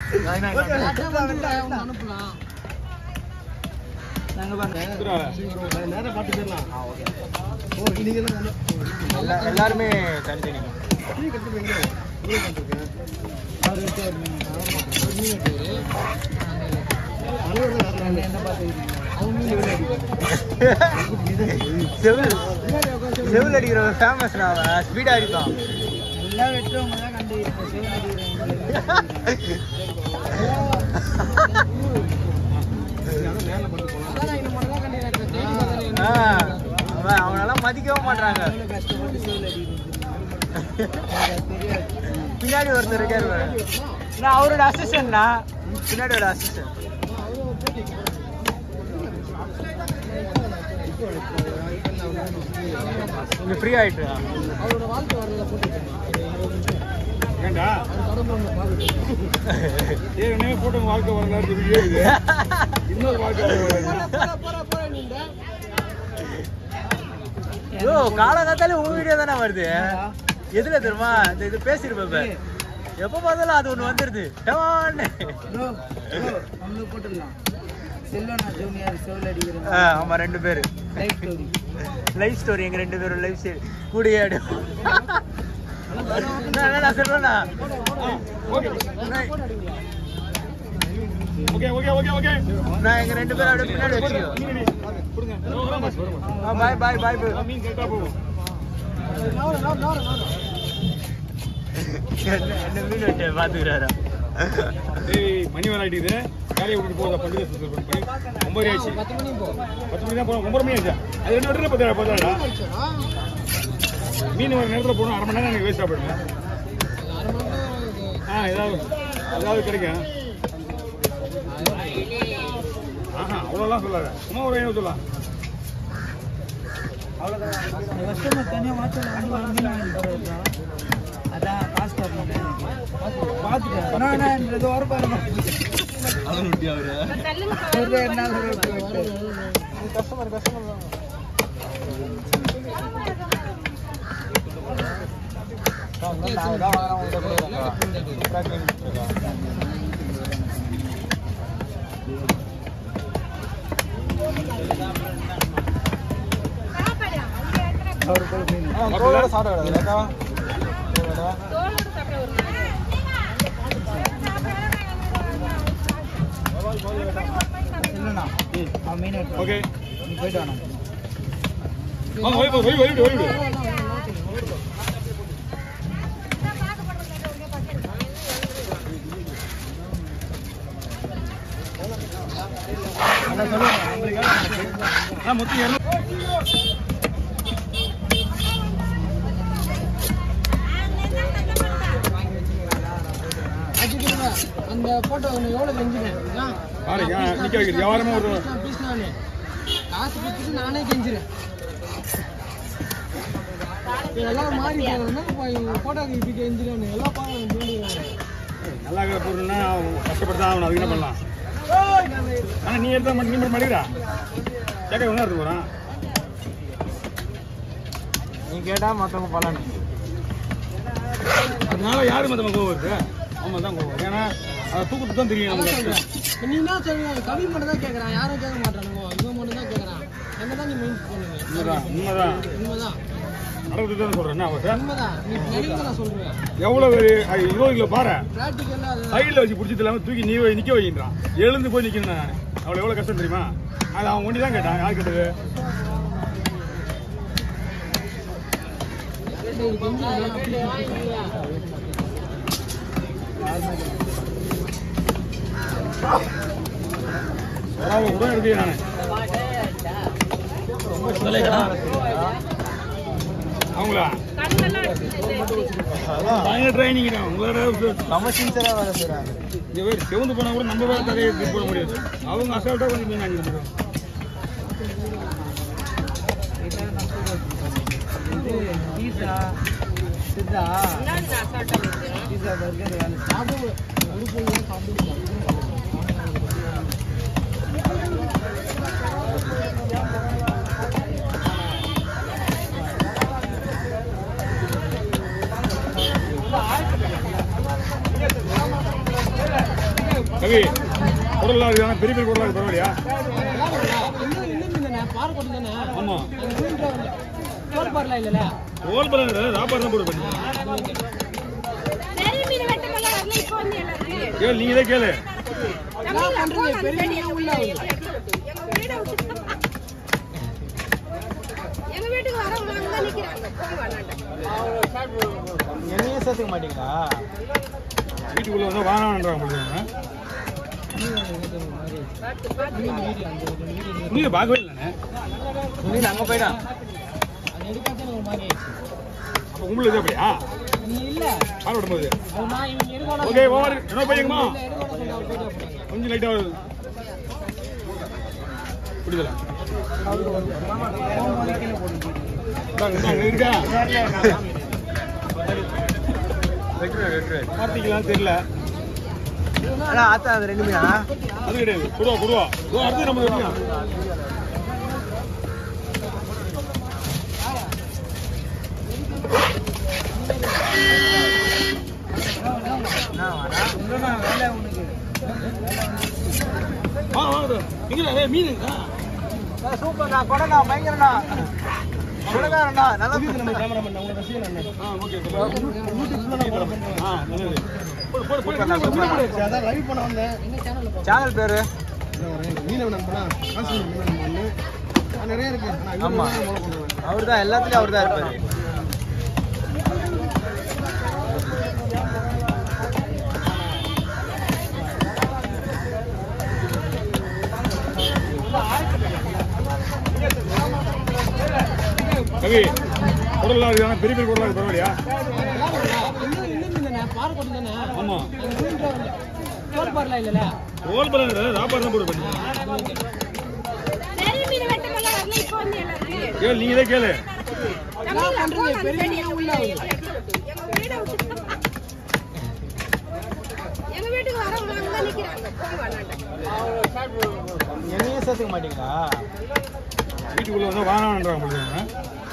அனுப்பலாம் நாங்க பாருங்க நேரம் பாட்டு போயிடலாம் ஓ நீங்க எல்லா- எல்லாருமே தனித்தனி டீ கட்டு போய் எங்க பண்ணிருக்கேன் அவர் எடுத்து மீன் எடுத்து அலுவலகம் என்ன பார்த்துக்கிறீங்க அவங்க மீன் எவ்வளோ செவில் செவில் அடிக்கிற ஃபேமஸ் நான் ஸ்பீடா அடிப்பான் எல்லாம் வெட்டுறவங்க தான் கண்டுக்கிறேன் சிவன் ஆ, அவன் அவனெல்லாம் மதிக்கவும் மாட்றாங்க பின்னாடி ஒருத்தர் இருக்காரு பாரு. நான் அவரோட அசிஸ்டன்ட்னா பின்னாடி ஒரு அசிஸ்டன்ட் இங்க ஃப்ரீ ஆயிட்டு அவரோட வாழ்க்கை வரல போட்டு ஏண்டா கடம்பு ஏற்கனவே போட்ட வாழ்க்கை வரலாறு சொல்லியே இருக்குது இன்னொரு வாழ்க்கை வரலாறு போற போற போற நீங்க யோ காலங்காத்தாலே உன் வீடியோ தானே வருது எதுல தெரியுமா இந்த இது பேசிருப்பேன் இப்ப. எப்ப பார்த்தாலும் அது ஒண்ணு வந்துருது டமான்னு. ப்ரோ நம்மளுக்கு போட்டுடலாம் செல்வனா ஜூனியர் செவில் அடிக்கிற ஆ, ஆமா ரெண்டு பேரு லைஃப் ஸ்டோரி லைஃப் ஸ்டோரி எங்க ரெண்டு பேரும் லைஃப் ஸ்டோரி கூடிய ஆடு என்னடா சொல்றேன்னா okay okay okay okay okay நான் எங்க ரெண்டு பேரும் அப்படியே பின்னாடி வச்சுக்கோ பாய் பாய் பாய் மீன் கரெக்டா போகும் என்ன மீன் வெட்ட பாத்துக்கிறாரா ஏய் மணி வேலை ஆயிட்டுது வேலையை விட்டுட்டு போதா பண்டிகை பண்ணி ஒன்பது ஆயிடுச்சு பத்து மணி போ பத்து மணி தான் போகணும் ஒன்பது மணி ஆயிடுச்சா அது ரெண்டு வரைக்கும் பத்து பத்தாடா மீன் ஒரு நேரத்தில் போகணும் அரை மணி நேரம் எனக்கு வேஸ்ட்டாக போயிடுவேன் ஆ ஏதாவது ஏதாவது கிடைக்கும் ஆஹா அவ்வளோலாம் சொல்லாத சும்மா ஒரு ஐநூறு சொல்லலாம் கஸ்டமர் தனியாக வாட்ஸ்அப் வந்து வாங்கி வாங்கி போடுறதா அதான் காசு தரணும் பார்த்துட்டேன் நான் நான் இது வர பாருங்க ஒரு என்ன கஸ்டமர் கஸ்டமர் இல்லைண்ணா அவன் மீன் எடுத்து ஓகே நீ போயிட்டு வாண்ணா வாங்க ஓய்வு ஓய்வு ஓய்வு ஓய்வு அதான் சொல்லுங்க நம்மளுக்கு ஆ மொத்தம் இரநூறு அடிச்சுடுங்க. அந்த போட்டோ ஒன்று எவ்வளோ கெஞ்சினேன் பாருங்க நிக்க வைக்கிறது வியாபாரமா ஒரு பீஸ் நானே காசு கொடுத்துட்டு நானே கெஞ்சிறேன் எல்லாம் மாறி போட்டோ இப்படி கெஞ்சிறேன் எல்லாம் பாருங்க நல்லா இருக்கிற பொருள்னா கஷ்டப்பட்டு தான் ஆகணும் அதுக்கு என்ன பண்ணலாம் ஆனால் நீ எடுத்தா மட்டும் நீ மட்டும் மடிக்கிறா கேட்க ஒன்றா இருக்கு போகிறான் நீ கேட்டா மத்தவங்க பலன் அதனால யாரு மத்தவங்க கோவம் வருது அவன் தான் கோவம் ஏன்னா அதை தூக்கத்து தான் தெரியும் நமக்கு நீ என்ன சொல்லுங்க கவி மட்டும் தான் கேட்குறான் யாரும் கேட்க மாட்டானுங்க இவன் மட்டும் தான் கேட்குறான் என்ன தான் நீ மெயின் பண்ணுங்க உண்மைதான் உண்மைதான் உண்மைதான் நடக்குது தான் சொல்கிறேன் என்ன அவன் உண்மைதான் நீ நடிக்க நான் சொல்றேன் எவ்வளோ ஒரு இருபது கிலோ பாரு ப்ராக்டிக்கலாக அது சைடில் வச்சு பிடிச்சது இல்லாமல் தூக்கி நீ வை- நிக்க வைக்கின்றான் எழுந்து போய் நிற்கணும் நான் அவ்வளோ எவ்வளோ கஷ்டம் தெரியுமா அது அவன் ஒண்டி தான் கேட்டான் யார் கேட்டது பரவாயில்ல உடன் இருக்கு நான் அவங்களா பயங்கர ட்ரைனிங் உங்களோட நம்ம சின்சரா வேலை செய்றாங்க இங்க வேறு சிவந்து போனா கூட நம்ம வேற தலையை தூக்கி போட முடியாது அவங்க அசால்ட்டா கொஞ்சம் மீன் வாங்கி முடியும் இது பீஸா சித்தா பீஸா பர்கர் வேலை சாப்பிடு ஒரு பொருள் சாப்பிட்டு கவி குடலாம் இருக்கு பெரிய பெரிய குடலாம் இருக்கு பரவாயில்லையா ஆமா தோல் பலம் ராப்பாடு தான் போட்டு பண்ணி பெரிய மீன் வெட்டுக்கெல்லாம் வரல, இப்போ வந்து எல்லாரும். கேளு நீங்க தான் கேளு தம்பி, போங்க, பெரிய உள்ள எங்க வீட விட்டு- எங்க வீட்டுக்கு வரவங்க அங்க நிக்கிறாங்க போங்க வேணாண்ட என்னையே சேர்த்துக்க மாட்டீங்களா வீட்டுக்குள்ள வந்து வானான்றாங்க உங்களுக்கு நீங்க பார்க்கவே இல்லைண்ணே சுனில் அங்க போயிட்டான் அப்போ உங்களுக்கு அப்படியா பால் விடும்போது ஓகே ஓவர் என்ன பையங்கம்மா கொஞ்சம் லைட்டா வருது புரியுதுல இந்தாங்க, இந்தாங்க, இருக்கா வெட்டுரு வெட்டுரு பார்த்தீங்களான்னு தெரியல ஆனா ஆத்தா அது ரெண்டு மீனா அது கிடையாது கொடுவா கொடுவா இதோ அடுத்து நம்ம எப்படியா என்ன வரா இல்லைண்ணா வேலை உனக்கு வா வா இதோ. இங்கடா ஏய், மீன் இருக்கா சூப்பர்ண்ணா கொடண்ணா பயங்கரண்ணா கொடக்காரண்ணா நல்லா ஆ ஓகே ஆ நல்லது போடு போடு போடு சூப்பர்ண்ணா சேனல் பேரு ஆமா அவர் தான் எல்லாத்துலயும் அவர் தான் இருப்பாரு கவி குடலாம் இருக்கு பெரிய பெரிய குடலாம் இருக்கு பரவாயில்லையா ஆமா தோல் பலம் ராப்பாடு தான் போட்டு பண்ணி பெரிய மீன் வெட்டுக்கெல்லாம் வரல, இப்போ வந்து எல்லாரும். கேளு நீங்க தான் கேளு தம்பி, போங்க, பெரிய உள்ள எங்க வீட விட்டு- எங்க வீட்டுக்கு வரவங்க அங்க நிக்கிறாங்க போங்க வேணாண்ட என்னையே சேர்த்துக்க மாட்டீங்களா வீட்டுக்குள்ள வந்து வானான்றாங்க உங்களுக்கு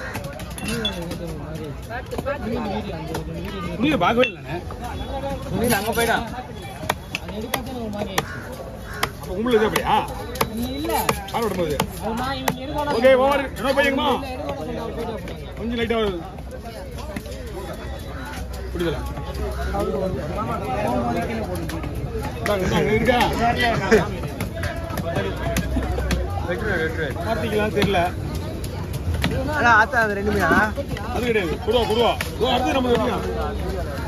நீங்க பார்க்கவே இல்லைண்ணே சுனில் அங்க போயிட்டான் அப்போ உங்களுக்கு அப்படியா பால் விடும்போது ஓகே ஓவர் என்ன பையங்கம்மா கொஞ்சம் லைட்டா வருது புரியுதுல இந்தாங்க, இந்தாங்க, இருக்கா வெட்டுரு வெட்டுரு பார்த்தீங்களான்னு தெரியல ஆனா ஆத்தா அது ரெண்டு மீனா அது கிடையாது கொடுவா கொடுவா இதோ அடுத்து நம்ம எப்படியா